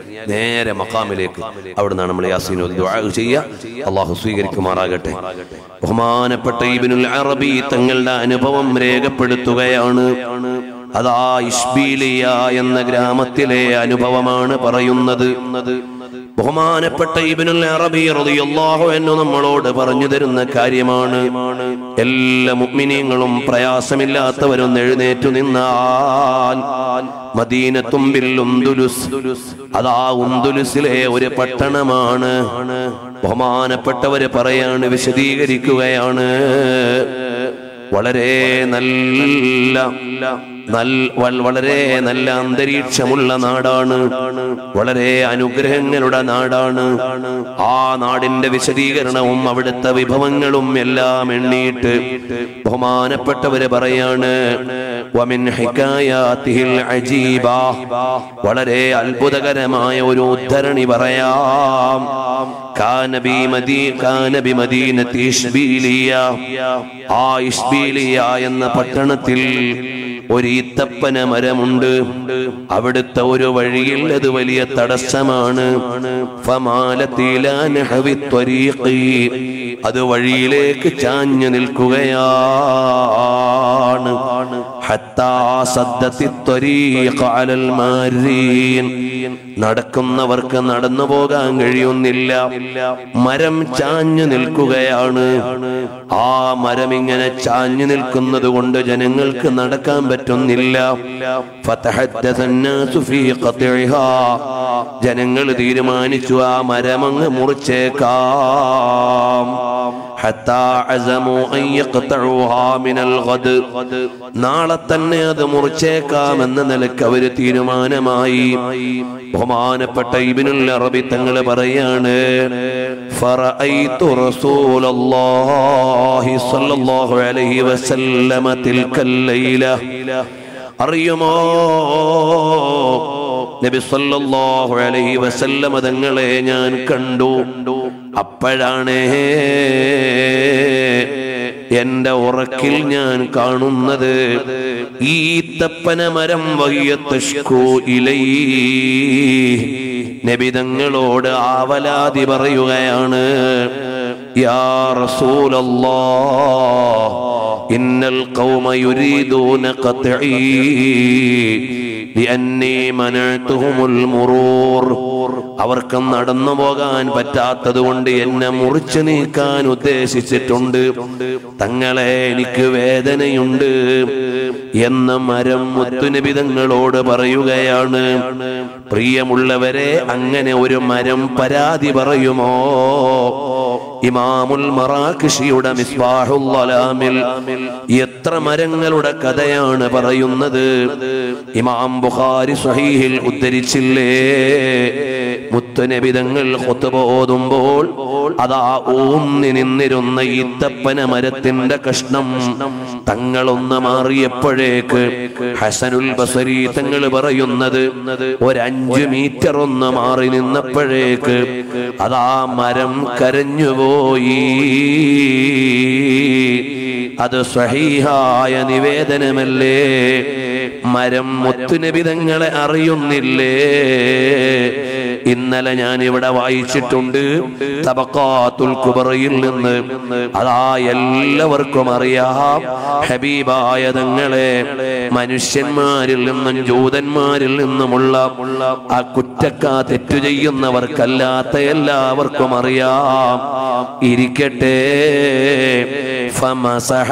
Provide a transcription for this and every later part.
നേരെ മക്കാമിലേക്ക് അവിടുന്നാണ് നമ്മൾ യാസീൻ ഓതി ദുആ ചെയ്യുക അള്ളാഹു സ്വീകരിക്കുമാറാകട്ടെ ബഹുമാനപ്പെട്ട ഇബ്നുൽ അറബി തങ്ങളുടെ അനുഭവം രേഖപ്പെടുത്തുകയാണ് അതാ ഇഷ്ബീലിയ എന്ന ഗ്രാമത്തിലെ അനുഭവമാണ് പറയുന്നത് ബഹുമാനപ്പെട്ട ഇബ്നുൽ അറബി റളിയല്ലാഹു അൻഹു നമ്മളോട് പറഞ്ഞു തരുന്ന കാര്യമാണ് എല്ലാ മുഅ്മിനീങ്ങളും പ്രയാസമില്ലാത്തവരും എഴുന്നേറ്റു നിന്നാൽ മദീനത്തുമ്പിൽ ഉന്ദുലുസ് അതാ ഉന്ദുലുസിലെ ഒരു പട്ടണമാണ് ബഹുമാനപ്പെട്ടവര് പറയാണ് വിശദീകരിക്കുകയാണ് വളരെ നല്ല നൽ- വൽ- വളരെ നല്ല അന്തരീക്ഷമുള്ള നാടാണ് വളരെ അനുഗ്രഹങ്ങളുടെ നാടാണ് ആ നാടിന്റെ വിശദീകരണവും അവിടുത്തെ വിഭവങ്ങളും എല്ലാം എണ്ണിയിട്ട് ബഹുമാനപ്പെട്ടവര് പറയാണ് വമിൻ ഹിക്കായാത്തിഹിൽ അജീബ വളരെ അത്ഭുതകരമായ ഒരു ഉദ്ധരണി പറയാം കാനബി മദീ കാനബി മദീനത്തി ഇഷ്ബീലിയ ആ ഇഷ്ബീലിയ എന്ന പട്ടണത്തിൽ ഒരു ഈത്തപ്പന മരമുണ്ട് അവിടുത്തെ ഒരു വഴിയിൽ അത് വലിയ തടസ്സമാണ് ഫമാലത്തിലാ നഹവി ത്വരീഖി. അത് വഴിയിലേക്ക് ചാഞ്ഞു നിൽക്കുകയാണ് ഹത്താ സദ്ദത്തി ത്വരീഖ അലൽ മാരീൻ. നടക്കുന്നവർക്ക് നടന്നു പോകാൻ കഴിയുന്നില്ല മരം ചാഞ്ഞു നിൽക്കുകയാണ് ആ മരം ഇങ്ങനെ ചാഞ്ഞു നിൽക്കുന്നത് കൊണ്ട് ജനങ്ങൾക്ക് നടക്കാൻ പറ്റുന്നില്ല ഫതഹദ്ദസ الناس في قطعها. ജനങ്ങൾ തീരുമാനിച്ചു ആ മരമങ്ങ് മുറിച്ചേക്കാം حتى عزموا أن يقطعوها من الغد. നാളെ തന്നെ അത് മുറിച്ചേക്കാമെന്ന നിലക്ക് അവര് തീരുമാനമായി ബഹുമാനപ്പെട്ട ഇബിനുൽ അറബി തങ്ങൾ പറയാണ് فرأيت رسول الله صلى الله عليه وسلم تلك الليلة അറിയുമോ നബി സല്ലല്ലാഹു അലൈഹി വസല്ലമ തങ്ങളെ ഞാൻ കണ്ടു അപ്പോഴാണ് എന്റെ ഉറക്കിൽ ഞാൻ കാണുന്നത് ഈ തപ്പന മരം വയ്യത്തഷ്കൂ ഇലൈ നബിതങ്ങളോട് ആവലാതി പറയുകയാണ് യാ റസൂലല്ലാഹ് ഇന്നൽ ഖൗമ യുരീദൂന ഖത്ഈ ലിഅന്നീ മനഅതുഹുമുൽ മുറൂർ അവർക്ക് നടന്നു പോകാൻ പറ്റാത്തത് കൊണ്ട് എന്നെ മുറിച്ചു നീക്കാൻ ഉദ്ദേശിച്ചിട്ടുണ്ട് തങ്ങളെ എനിക്ക് വേദനയുണ്ട് എന്ന മരം മുത്തുനിബിതങ്ങളോട് പറയുകയാണ് പ്രിയമുള്ളവരെ അങ്ങനെ ഒരു മരം പരാതി പറയുമോ ഇമാമുൽ മറാഖിഷിയുടെ മിസ്ബാഹുൽ അലാമിൽ എത്ര മരങ്ങളുടെ കഥയാണ് പറയുന്നത് ഇമാം ബുഖാരി സ്വഹീഹിൽ ഉദ്ധരിച്ചില്ലേ മുത്തുനബിതങ്ങൾ ഖുത്ബ ഓതുമ്പോൾ അതാ ഊന്നി നിന്നിരുന്ന ഈത്തപ്പന മരത്തിന്റെ കഷ്ണം തങ്ങളൊന്ന് മാറിയപ്പോഴേക്ക് ഹസനുൽ ബസരി തങ്ങൾ പറയുന്നത് ഒരഞ്ചു മീറ്റർ ഒന്ന് മാറി നിന്നപ്പോഴേക്ക് അതാ മരം കരഞ്ഞുപോയി അത് സ്വഹീഹായ നിവേദനമല്ലേ മരം മുത്തുനബിതങ്ങളെ അറിയുന്നില്ലേ ഇന്നലെ ഞാൻ ഇവിടെ വായിച്ചിട്ടുണ്ട് തബക്കാത്തുൽ കുബറയിൽ നിന്ന് അതാ എല്ലാവർക്കും അറിയാം ഹബീബായ തങ്ങളെ മനുഷ്യന്മാരിൽ നിന്നും ജൂതന്മാരിൽ നിന്നുമുള്ള ആ കുറ്റക്കാ തെറ്റു ചെയ്യുന്നവർക്കല്ലാത്ത എല്ലാവർക്കും അറിയാം ഇരിക്കട്ടെ ഫമസഹ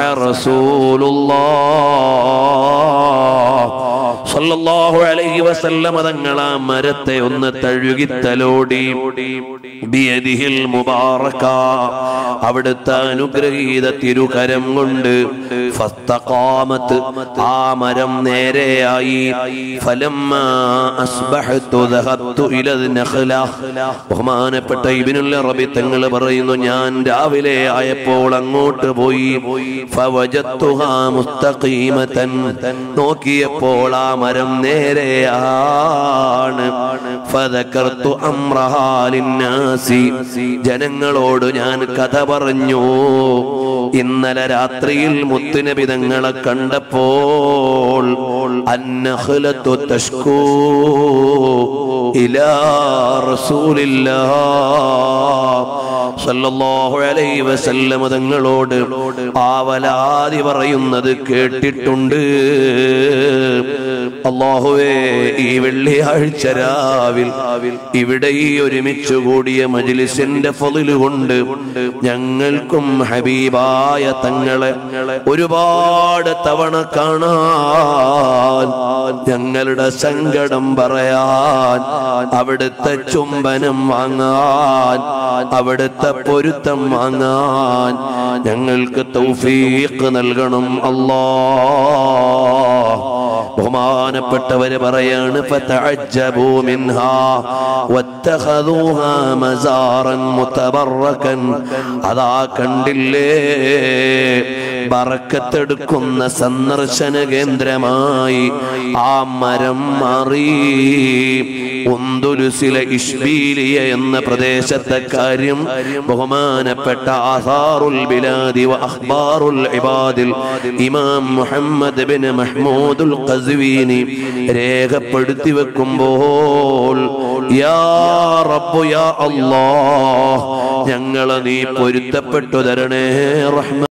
റസൂലുള്ളാഹ് സല്ലല്ലാഹു അലൈഹി വസല്ലമ തങ്ങൾ ആ മരത്തെ ഒന്ന് തഴുകി തലോടി ബിയദിഹിൽ മുബാറക അവിടുത്തെ അനുഗ്രഹീത തിരുകരം കൊണ്ട് ഫസ്തഖാമത്ത് ആ മരം നേരെയായി ഫലമ്മാ അസ്ബഹത്തു ദഹത്തു ഇല നഖല ബഹുമാനപ്പെട്ട ഇബ്നുൽ അറബി തങ്ങൾ പറയുന്നു ഞാൻ രാവിലെ ആയപ്പോൾ അങ്ങോട്ട് പോയി ഫവജത്തുഹാ മുസ്തഖീമതൻ നോക്കിയപ്പോൾ ആ മരം നേരെയാണ് ഫദക്കർത്തു അമ്രഹാലിന്നാസി ജനങ്ങളോട് ഞാൻ കഥ പറഞ്ഞു ഇന്നലെ രാത്രിയിൽ മുത്തുനബി തങ്ങളെ കണ്ടപ്പോൾ അന്നഹ്ലത്തു തഷ്കൂ ഇലാ റസൂലില്ലാ സല്ലല്ലാഹു അലൈഹി വസല്ലമ തങ്ങളോട് ആവലാതി പറയുന്നത് കേട്ടിട്ടുണ്ട് അള്ളാഹുവേ ഈ വെള്ളിയാഴ്ച രാവിൽ ഇവിടെ ഈ ഒരുമിച്ച് കൂടിയ മജ്ലിസിന്റെ ഫളില് കൊണ്ട് ഞങ്ങൾക്കും ഹബീബായ തങ്ങളെ ഒരുപാട് തവണ കാണാൻ ഞങ്ങളുടെ സങ്കടം പറയാൻ അവിടുത്തെ ചുംബനം വാങ്ങാൻ അവിടുത്തെ പൊരുത്തം വാങ്ങാൻ ഞങ്ങൾക്ക് തൗഫീഖ് നൽകണം അല്ലാ ബഹുമാനപ്പെട്ടവര് പറയാണ് ഫതഅജ്ജബൂ മിൻഹാ വത്തഖദൂഹാ മസാറൻ മുതബറകൻ അതാ കണ്ടില്ലേ ബറക്കത്തെടുക്കുന്ന സന്ദർശന കേന്ദ്രമായി ആ മരം മാറി ഉന്തുലുസിലെ ഇഷ്ബീലിയ എന്ന പ്രദേശത്തെ കാര്യം ബഹുമാനപ്പെട്ട ആസാറുൽ ബിലാദി വ അഖ്ബാറുൽ ഇബാദിൽ ഇമാം മുഹമ്മദ് ബിൻ മഹ്മൂദുൽ ഖസ്വീനി രേഖപ്പെടുത്തി വെക്കുമ്പോൾ യാ റബ്ബു യാ അല്ലാഹ് ഞങ്ങളെ നീ പൊരുത്തപ്പെട്ടു തരണേ റഹ്മ